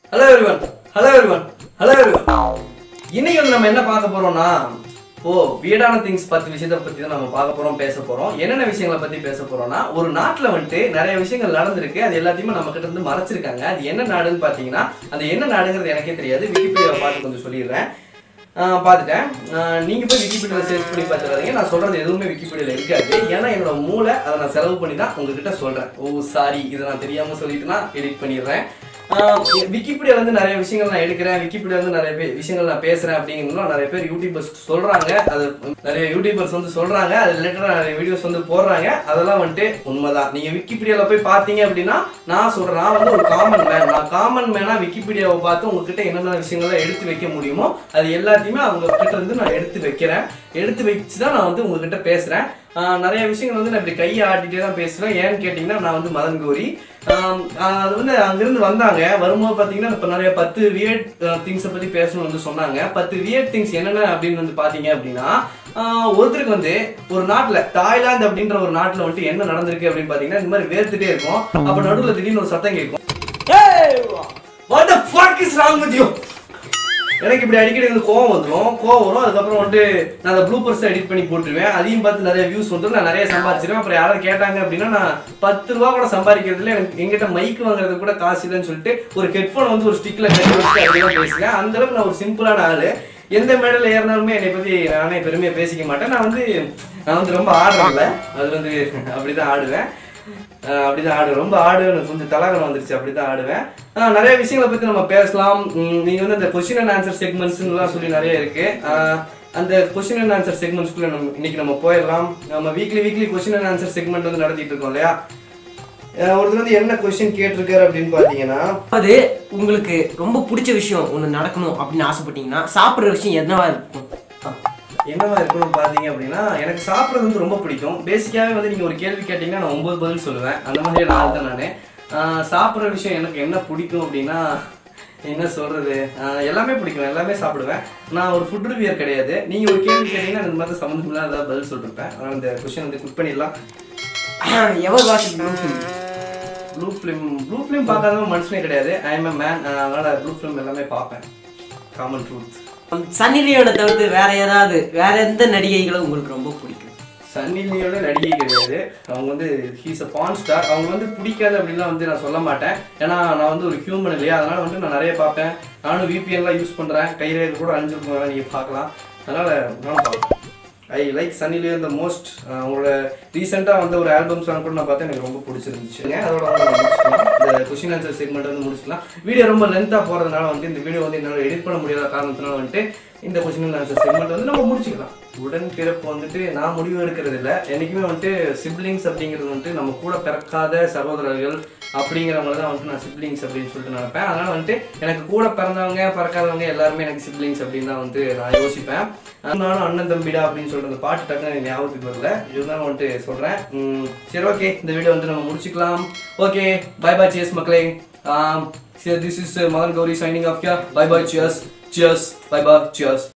hello everyone hello everyone hello everyone இன்னைக்கு வந்து நம்ம என்ன பார்க்க போறோம்னா ஓ வியடான திங்ஸ் பத்து விஷயத்தை பத்தி தான் நம்ம பார்க்க போறோம் பேச போறோம் என்னென்ன விஷயங்களை பத்தி பேச போறோம்னா ஒரு நாட்டுல வந்துட்டு நிறைய விஷயங்கள் நடந்திருக்கு அது எல்லாத்தையுமே நம்ம கிட்ட இருந்து மறைச்சிருக்காங்க அது என்ன நாடுன்னு பாத்தீங்கன்னா அது என்ன நாடுங்கிறது எனக்கே தெரியாது விக்கிபீடியாவை பார்த்து கொஞ்சம் சொல்லிடுறேன் ஆஹ் பார்த்துட்டேன் ஆஹ் நீங்க போய் விக்கிபீடியாவில் சர்ச் பண்ணி பார்த்துறாதீங்க நான் சொல்றது எதுவுமே விக்கிபீடியாவில் இருக்காது ஏன்னா என்னோட மூளை அதை நான் செலவு பண்ணி தான் உங்ககிட்ட சொல்றேன் ஓ சாரி இதை நான் தெரியாம சொல்லிட்டுனா எடிட் பண்ணிடுறேன் விக்கிபீடியா வந்து நிறைய விஷயங்கள் நான் எடுக்கிறேன் விக்கிபீடியா வந்து நிறைய பேர் விஷயங்கள் நான் பேசுறேன் அப்படிங்கிறதுலாம் நிறைய பேர் யூடியூபர்ஸ் சொல்றாங்க அது நிறைய யூடியூபர்ஸ் வந்து சொல்றாங்க அது ரிலேட்டடாக நிறைய வீடியோஸ் வந்து போடுறாங்க அதெல்லாம் வந்துட்டு உண்மைதான் நீங்க விக்கிபீடியால போய் பார்த்தீங்க அப்படின்னா நான் சொல்றேன் நான் வந்து ஒரு காமன் மேன் நான் காமன் மேனா விக்கிபீடியாவை பார்த்து உங்ககிட்ட என்னென்ன விஷயங்களை எடுத்து வைக்க முடியுமோ அது எல்லாத்தையுமே அவங்க கிட்ட இருந்து நான் எடுத்து வைக்கிறேன் எடுத்து வச்சு தான் நான் வந்து உங்ககிட்ட பேசுறேன் ஆஹ் நிறைய விஷயங்கள் வந்து நான் இப்படி கையை ஆட்டிட்டே தான் பேசுவேன் ஏன்னு கேட்டிங்கன்னா நான் வந்து மதன் கௌரி ஆம், ஆஹ் அது வந்து அங்கிருந்து வந்தாங்க வரும்போது பார்த்தீங்கன்னா இப்போ நிறைய பத்து வியர்ட் திங்ஸை பற்றி பேசணும்னு வந்து சொன்னாங்க பத்து வியர்ட் திங்ஸ் என்னென்ன அப்படின்னு வந்து பார்த்தீங்க அப்படின்னா ஆஹ் ஒருத்தருக்கு வந்து ஒரு நாட்டில் தாய்லாந்து அப்படின்ற ஒரு நாட்டில் வந்துட்டு என்ன நடந்திருக்கு அப்படின்னு பார்த்தீங்கன்னா இந்த மாதிரி வேர்த்துட்டே இருக்கும் அப்போ நடுவில் திடீர்னு ஒரு சத்தம் கேட்கும் what the fuck is wrong with you எனக்கு இப்படி அடிக்கடி வந்து கோவம் வந்துடும் கோவம் வரும் அதுக்கப்புறம் வந்துட்டு நான் அந்த ப்ளூபர்ஸ் எடிட் பண்ணி போட்டுருவேன் அதையும் பார்த்து நிறைய வியூஸ் வந்துடும் நான் நிறைய சம்பாதிச்சிருவேன் அப்புறம் யாராவது கேட்டாங்க அப்படின்னா நான் பத்து ரூபா கூட சம்பாதிக்கிறதுல எனக்கு எங்கிட்ட மைக் வாங்குறது கூட காசு இல்லைன்னு சொல்லிட்டு ஒரு ஹெட்ஃபோன் வந்து ஒரு ஸ்டிக்ல கட்டி வச்சுட்டு அப்படிதான் பேசுவேன் அந்த அளவுக்கு நான் ஒரு சிம்பிளான ஆளு எந்த மேடையில் ஏறினாலுமே என்னை பத்தி நானே பெருமையா பேசிக்க மாட்டேன் நான் வந்து நான் வந்து ரொம்ப ஆடுறேன்ல அது வந்து அப்படிதான் ஆடுவேன் ஆஹ் அப்படிதான் ஆடுவேன் ரொம்ப ஆடுவேன் கொஞ்சம் தலகரம் வந்துருச்சு அப்படிதான் ஆடுவேன் ஆஹ் நிறைய விஷயங்களை பத்தி நம்ம பேசலாம் உம் நீங்க வந்து அந்த கொஸ்டின் அண்ட் ஆன்சர் செக்மெண்ட்ஸ்லாம் சொல்லி நிறைய இருக்கு ஆஹ் அந்த கொஸ்டின் அண்ட் ஆன்சர் செக்மெண்ட்ஸ்குள்ள நம்ம இன்னைக்கு நம்ம போயிடலாம் நம்ம weekly weekly question and answer segment வந்து நடத்திட்டு இருக்கோம் இல்லையா ஆஹ் ஒருத்தர் வந்து என்ன கொஸ்டின் கேட்டிருக்காரு அப்படின்னு பாத்தீங்கன்னா அது உங்களுக்கு ரொம்ப பிடிச்ச விஷயம் ஒன்று நடக்கணும் அப்படின்னு ஆசைப்பட்டீங்கன்னா சாப்பிட்ற விஷயம் என்னவா இருக்கும் என்னவா இருக்கணும்னு பார்த்தீங்க அப்படின்னா எனக்கு சாப்பிட்றது வந்து ரொம்ப பிடிக்கும் பேசிக்காகவே வந்து நீங்கள் ஒரு கேள்வி கேட்டிங்கன்னா நான் ஒன்பது பதில் சொல்லுவேன் அந்த மாதிரி நான் தான் நான் சாப்பிட்ற விஷயம் எனக்கு என்ன பிடிக்கும் அப்படின்னா என்ன சொல்கிறது எல்லாமே பிடிக்கும் எல்லாமே சாப்பிடுவேன் நான் ஒரு ஃபுட் ரிவியர் கிடையாது நீங்கள் ஒரு கேள்வி கேட்டிங்கன்னா இந்த மாதிரி சம்மந்தம் இல்லாத ஏதாவது பதில் சொல்லிருப்பேன் அதனால் இந்த கொஷின் வந்து குக் பண்ணிடலாம் ever watch blue blue film blue film பார்க்காதவங்க மனுஷனே கிடையாது ஐ எம் மேன் அதனால் ப்ளூ ஃபிலிம் எல்லாமே பார்ப்பேன் காமன் ட்ரூத் சன்னி லியோனை தவிர்த்து வேற ஏதாவது வேற எந்த நடிகைகளும் உங்களுக்கு ரொம்ப பிடிக்கும் சன்னி லியோட நடிகை கிடையாது அவங்க வந்து ஹீஸ் அ பான் ஸ்டார் அவங்க வந்து பிடிக்காது அப்படின்லாம் வந்து நான் சொல்ல மாட்டேன் ஏன்னா நான் வந்து ஒரு ஹியூமன் இல்லையா அதனால வந்து நான் நிறைய பார்ப்பேன் நானும் VPN-லாம் யூஸ் பண்ணுறேன் கைரேகை கூட அணிஞ்சிருக்கோம் நீங்கள் பார்க்கலாம் அதனால நானும் பார்ப்பேன் I like Sunny Leone the most அவங்களோட ரீசெண்டாக வந்த ஒரு ஆல்பம் சாங் கூட நான் பார்த்தேன் எனக்கு ரொம்ப பிடிச்சிருந்துச்சுங்க அதோட வந்து நம்ம முடிச்சுக்கலாம் இந்த கொஷின் ஆன்சர் செக்மெண்ட் வந்து முடிச்சுக்கலாம் வீடியோ ரொம்ப லென்த்தாக போகிறதுனால வந்துட்டு இந்த வீடியோ வந்து என்னால் எடிட் பண்ண முடியாத காரணத்தினால வந்துட்டு இந்த கொஷின் ஆன்சர் செக்மெண்ட் வந்து நம்ம முடிச்சுக்கலாம் உடன் பிறப்பு வந்துட்டு நான் முடிவு எடுக்கிறது இல்லை என்றைக்குமே வந்துட்டு சிப்ளிங்ஸ் அப்படிங்கிறது வந்துட்டு நம்ம கூட பிறக்காத சகோதரர்கள் அப்படிங்கிறவங்க தான் வந்துட்டு நான் சிப்ளிங்ஸ் அப்படின்னு சொல்லிட்டு நினைப்பேன் அதனால வந்துட்டு எனக்கு கூட பிறந்தவங்க பிறக்காதவங்க எல்லாருமே எனக்கு சிப்ளிங்ஸ் அப்படின்னு தான் வந்து நான் யோசிப்பேன் நானும் அண்ணன் தம்பிடா அப்படின்னு சொல்லிட்டு அந்த பாட்டு டக்குனு எனக்கு ஞாபகத்துக்கு வரல இதுதான் வந்துட்டு சொல்கிறேன் சரி ஓகே இந்த வீடியோ வந்து நம்ம முடிச்சுக்கலாம் ஓகே பை பை சியர்ஸ் மக்களே this is Madan Gowri signing off ya bye bye cheers cheers bye bye cheers